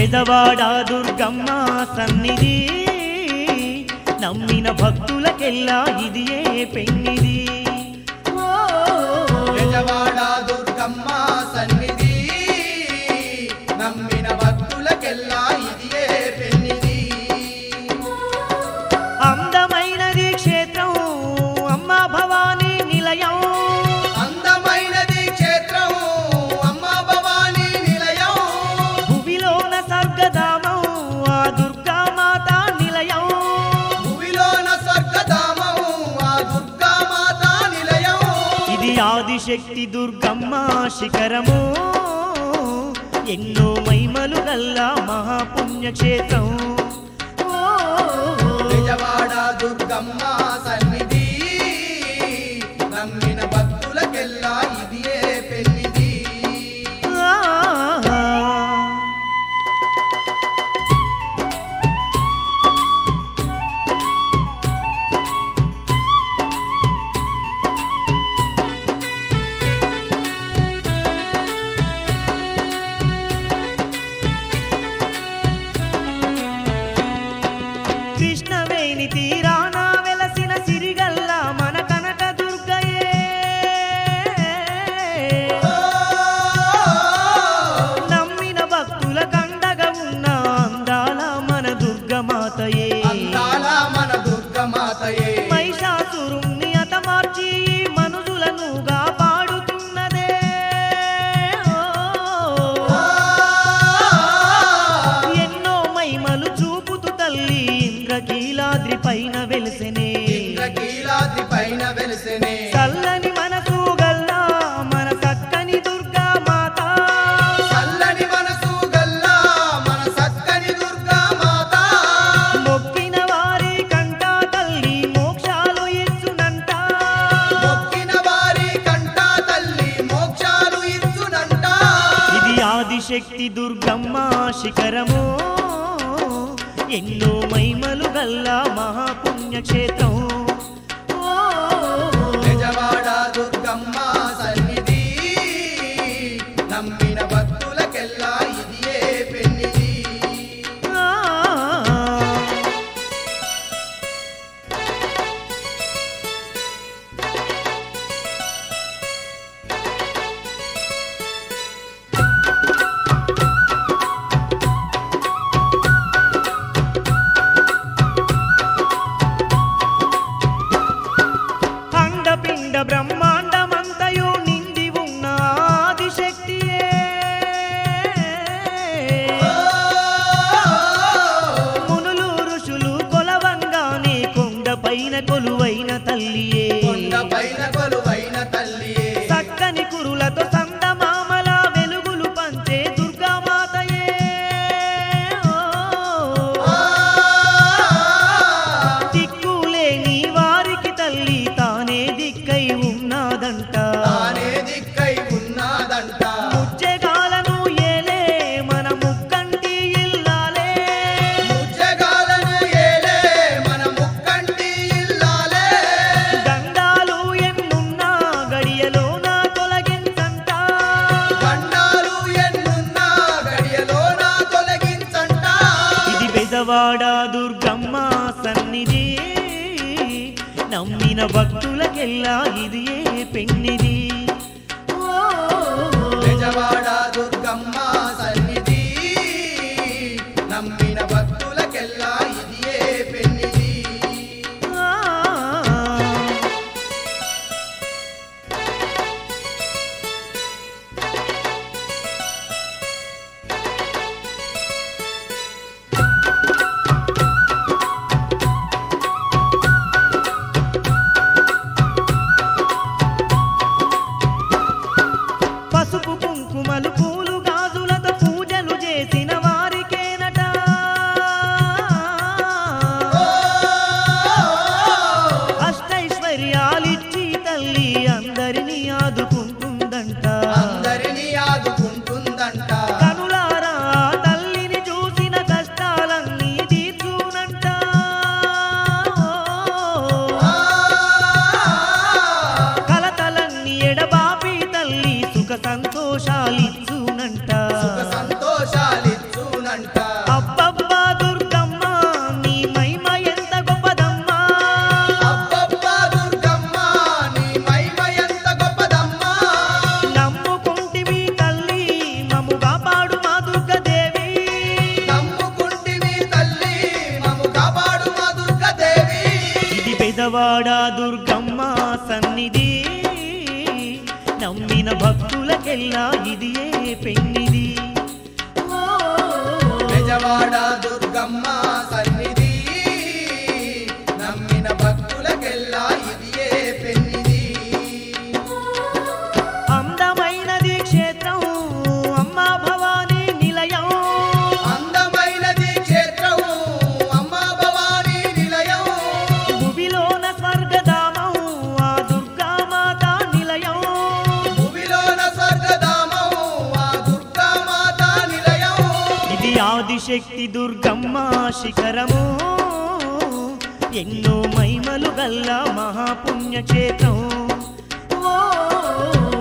బెజవాడ దుర్గమ్మ సన్నిధి నమ్మిన భక్తులకెల్లా ఇది ఏ పెన్నిది ఓ, బెజవాడ దుర్గమ్మ సన్నిధి నమ్మిన భక్తులకెల్లా ఇదియే పెన్నిది అందమైనది క్షేత్రం అమ్మ భవానీ నిలయం అందమైనది క్షేత్రం అమ్మ భవానీ నిలయం భువిలోన స్వర్గధామం ఆ దుర్గామాత నిలయం భూమిలోన స్వర్గధామం ఆ దుర్గామాత నిలయం ఇది ఆదిశక్తి దుర్గమ్మ శిఖరము ఎన్నో మైమలు గల్లా మహాపుణ్యక్షేత్రం ఓ, బెజవాడ దుర్గమ్మ సన్నిధి నమ్మిన భక్తులకెల్లా ఇదియే పెన్నిది ఆ, కృష్ణవేణి తీరాన వెలసిన సిరిగల్ల మన కనక దుర్గయే నమ్మిన భక్తుల కండగా ఉన్న అందాల మన దుర్గమాతయే అందాల మన దుర్గమాతయే మహిషాసురుణ్ణి అతమార్చి మనుషులనుగా పాడుతున్నదే ఎన్నో మైమలు చూపుతూ తల్లి ఇంద్రకీలాద్రి పైన వెలిసెనే ఇంద్రకీలాద్రి పైన వెలిసెనే చల్లని మనసు గల్లా మన చక్కని దుర్గా మాత చల్లని మనసు గల్లా మన సక్కని దుర్గామాత మొక్కిన వారి కంట తల్లి మోక్షాలు ఇచ్చునంట మొక్కిన వారి కంట తల్లి మోక్షాలు ఇచ్చునంట ఇది ఆదిశక్తి దుర్గమ్మ శిఖరము ఎన్నో మైమలు గల్లా మహాపుణ్యక్షేత్రం ఓ, నిజవాడ దుర్గమ్మ సన్నిధి నమ్మిన భక్తులకెల్లా ఇదియే పెన్నిది ఆ, అండపిండ బ్రహ్మాండమంతయు నిండి ఉన్న ఆదిశక్తియే మునులు ఋషులు కొలవంగానే కొండ పైన కొలువైన తల్లియే కొండ పైన కొలువైన తల్లియే చక్కని కురులతో సందమామల వెలుగులు పంచే దుర్గామాతయే ఓ, దిక్కులేని వారికి తల్లి తానే దిక్కై ఉన్నాదంట తానే దిక్కై ఉన్నదంట ముజ్జగాలను ఏలే మన ముక్కంటి ఇల్లాలే ముజ్జగాలను ఏలే మన ముక్కంటి ఇల్లాలే గండాలు ఎన్నున్నా గడియలోన తొలగించంట గండాలు ఎన్నున్నా గడియలోన తొలగించంట ఇది బెజవాడ దుర్గమ్మ సన్నిధి నమ్మిన భక్తులకెల్లా ఇది ఏ పెన్నిది ఓ, నిజవాడ దుర్గమ్మ సన్నిధి నమ్మిన భక్తులకెల్లా ఇదియే పెన్నిది ఆ, బెజవాడ దుర్గమ్మ సన్నిధి నమ్మిన భక్తులకెల్లా ఇది ఏ పెన్నిది ఓ, బెజవాడ దుర్గమ్మ సన్నిధి నమ్మిన భక్తులకెల్లా ఇది ఏ పెన్నిది అందమైనది క్షేత్రం అమ్మ భవానీ నిలయం అందమైనది క్షేత్రం అమ్మా భవానీ నిలయం భువిలోన స్వర్గధామం ఆ దుర్గామాత నిలయం భూమిలోన స్వర్గధామం ఆ దుర్గామాత నిలయం ఇది ఆదిశక్తి దుర్గమ్మ శిఖరము ఎన్నో మహిమలు గల్ల మహాపుణ్యక్షేత్రం ఓ